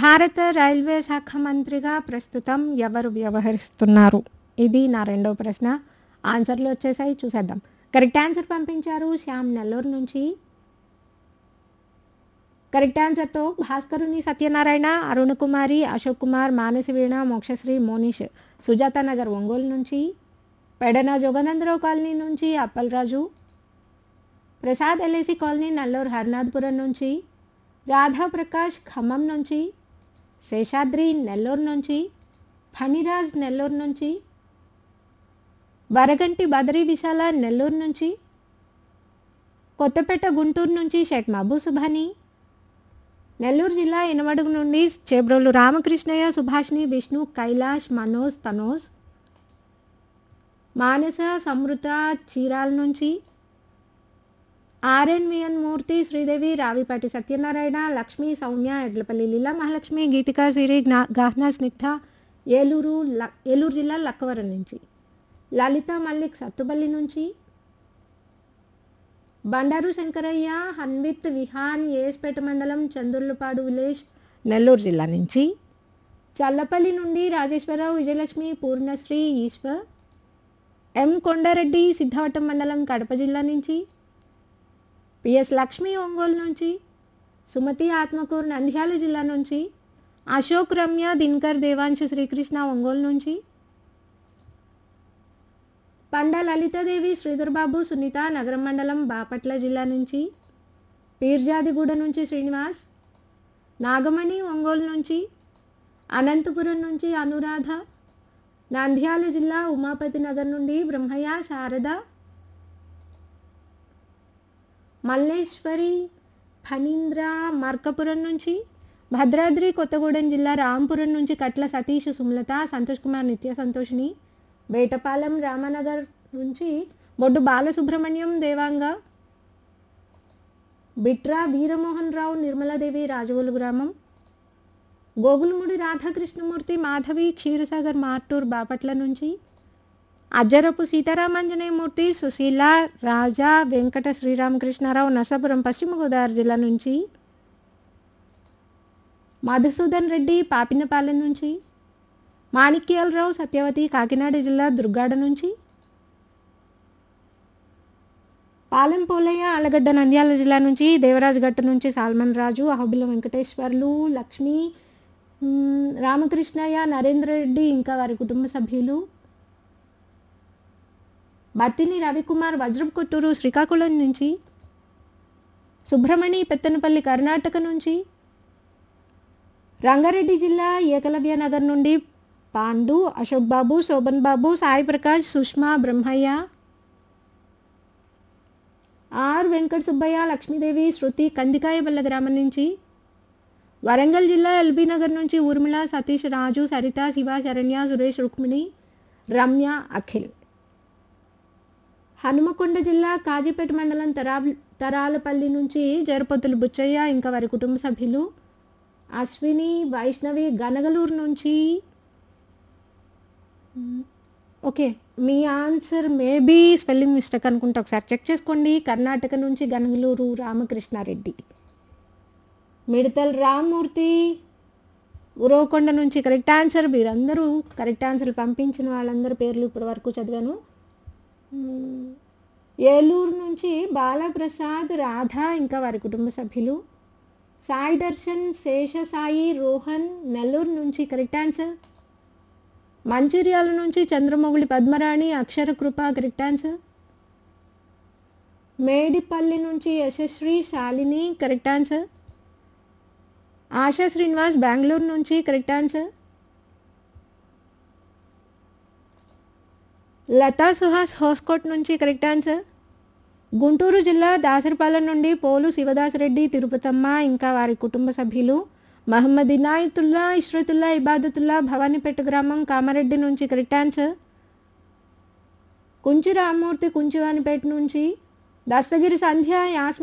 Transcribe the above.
భారత రైల్వే శాఖ మంత్రిగా ప్రస్తుతం ఎవరు వ్యవహరిస్తున్నారు ఇది నా రెండవ ప్రశ్న ఆన్సర్లు వచ్చేసాయి చూసేద్దాం కరెక్ట్ ఆన్సర్ పంపించారు శ్యామ్ నెల్లూరు నుంచి కరెక్ట్ ఆన్సర్తో భాస్కరుని సత్యనారాయణ అరుణ్ కుమారి అశోక్ కుమార్ మానసి వీణ మోక్షశ్రీ మోనిష్ సుజాత నగర్ ఒంగోలు నుంచి పెడన జోగనందరావు కాలనీ నుంచి అప్పలరాజు ప్రసాద్ ఎల్ఐసి కాలనీ నల్లూరు హర్నాథ్పురం నుంచి రాధా ప్రకాష్ ఖమ్మం నుంచి శేషాద్రి నెల్లూరు నుంచి ఫణిరాజ్ నెల్లూరు నుంచి వరగంటి బదరి విశాల నెల్లూరు నుంచి కొత్తపేట గుంటూరు నుంచి షేక్ మహబూ సుభాని నెల్లూరు జిల్లా ఎనమడుగు నుండి చేబ్రోలు రామకృష్ణయ్య సుభాష్ని విష్ణు కైలాష్ మనోజ్ తనోజ్ మానస సమృత చీరాల నుంచి ఆర్ఎన్విఎన్ మూర్తి శ్రీదేవి రావిపాటి సత్యనారాయణ లక్ష్మి సౌమ్య ఎడ్లపల్లి లీలా మహాలక్ష్మి గీతికా సిరి జ్ఞా గాహ్నా స్నిగ్ధ ఏలూరు ల ఏలూరు జిల్లా లక్కవరం నుంచి లలిత మల్లిక్ సత్తుపల్లి నుంచి బండారు శంకరయ్య హన్విత్ విహాన్ ఏస్పేట మండలం చందుర్లపాడు విలేజ్ నెల్లూరు జిల్లా నుంచి చల్లపల్లి నుండి రాజేశ్వరరావు విజయలక్ష్మి పూర్ణశ్రీ ఈశ్వర్ ఎం కొండారెడ్డి సిద్ధవటం మండలం కడప జిల్లా నుంచి పిఎస్ లక్ష్మి ఒంగోలు నుంచి సుమతి ఆత్మకూరు నంద్యాల జిల్లా నుంచి అశోక్ రమ్య దినకర్ దేవాంశ శ్రీకృష్ణ ఒంగోలు నుంచి పండ లలితాదేవి శ్రీధర్ బాబు సునీత నగరం మండలం బాపట్ల జిల్లా నుంచి పీర్జాదిగూడ నుంచి శ్రీనివాస్ నాగమణి ఒంగోలు నుంచి అనంతపురం నుంచి అనురాధ నంద్యాల జిల్లా ఉమాపతి నగర్ నుండి బ్రహ్మయ్య శారద మల్లేశ్వరి ఫణీంద్ర మార్కపురం నుంచి భద్రాద్రి కొత్తగూడెం జిల్లా రాంపురం నుంచి కట్ల సతీష్ సుమలత సంతోష్ కుమార్ నిత్య సంతోషిని వేటపాలెం రామనగర్ నుంచి బొడ్డు బాలసుబ్రహ్మణ్యం దేవాంగ బిట్రా వీరమోహన్ రావు నిర్మలాదేవి రాజవోలు గ్రామం గోగులముడి రాధాకృష్ణమూర్తి మాధవి క్షీరసాగర్ మార్టూర్ బాపట్ల నుంచి అజ్జరపు సీతారామాంజనేయమూర్తి సుశీల రాజా వెంకట శ్రీరామకృష్ణారావు నర్సాపురం పశ్చిమ గోదావరి జిల్లా నుంచి మధుసూదన్ రెడ్డి పాపినపాలెం నుంచి మాణిక్యాలరావు సత్యవతి కాకినాడ జిల్లా దుర్గాడ నుంచి పాలెం పోలయ్య ఆలగడ్డ నంద్యాల జిల్లా నుంచి దేవరాజగట్ట నుంచి సాల్మన్ రాజు అహబుల వెంకటేశ్వర్లు లక్ష్మి మ్, రామకృష్ణయ్య నరేంద్ర రెడ్డి ఇంకా వారి కుటుంబ సభ్యులు బత్తిని రవికుమార్ వజ్రపు కొట్టూరు శ్రీకాకుళం నుంచి సుబ్రహ్మణి పెత్తనపల్లి కర్ణాటక నుంచి రంగారెడ్డి జిల్లా ఏకలవ్య నగర్ నుండి పాండు అశోక్ బాబు శోభన్ బాబు సాయి ప్రకాష్ సుష్మా బ్రహ్మయ్య ఆర్ వెంకట సుబ్బయ్య లక్ష్మీదేవి శృతి కందికాయబల్ల గ్రామం నుంచి వరంగల్ జిల్లా ఎల్బీ నగర్ నుంచి ఊర్మిళ సతీష్ రాజు సరిత శివ శరణ్య సురేష్ రుక్మిణి రమ్య అఖిల్ హనుమకొండ జిల్లా కాజీపేట మండలం తరా తరాలపల్లి నుంచి జరపొత్తులు బుచ్చయ్య ఇంకా వారి కుటుంబ సభ్యులు అశ్విని వైష్ణవి గనగలూరు నుంచి మ్, ఓకే మీ ఆన్సర్ మేబీ స్పెల్లింగ్ మిస్టేక్ అనుకుంటా ఒకసారి చెక్ చేసుకోండి కర్ణాటక నుంచి గనగలూరు రామకృష్ణారెడ్డి మిడతల్ రామ్మూర్తి ఉరవకొండ నుంచి కరెక్ట్ ఆన్సర్ మీరందరూ కరెక్ట్ ఆన్సర్లు పంపించిన వాళ్ళందరి పేర్లు ఇప్పటి వరకు చదివాను మ్మ్. ఏలూరు నుంచి బాలప్రసాద్ రాధ ఇంకా వారి కుటుంబ సభ్యులు సాయి దర్శన్ శేషసాయి రోహన్ నెల్లూరు నుంచి కరెక్ట్ ఆన్సర్ మంచిర్యాల నుంచి చంద్రమౌళి పద్మరాణి అక్షర కృప కరెక్ట్ ఆన్సర్ మేడిపల్లి నుంచి యశశ్రీ శాలిని కరెక్ట్ ఆన్సర్ ఆశా శ్రీనివాస్ బెంగళూరు నుంచి కరెక్ట్ ఆన్సర్ లతా సుహాస్ హోస్కోట్ నుంచి కరెక్ట్ ఆన్సర్ గుంటూరు జిల్లా దాసరిపాలెం నుండి పోలు శివదాసరెడ్డి తిరుపతమ్మ ఇంకా వారి కుటుంబ సభ్యులు మహమ్మద్ ఇనాయతుల్లా ఇష్రతుల్లా ఇబాదతుల్లా భవానీపేట గ్రామం కామారెడ్డి నుంచి కరెక్ట్ ఆన్సర్ కుంచి రామ్మూర్తి కుంచివానిపేట నుంచి దస్తగిరి సంధ్య యాస్మి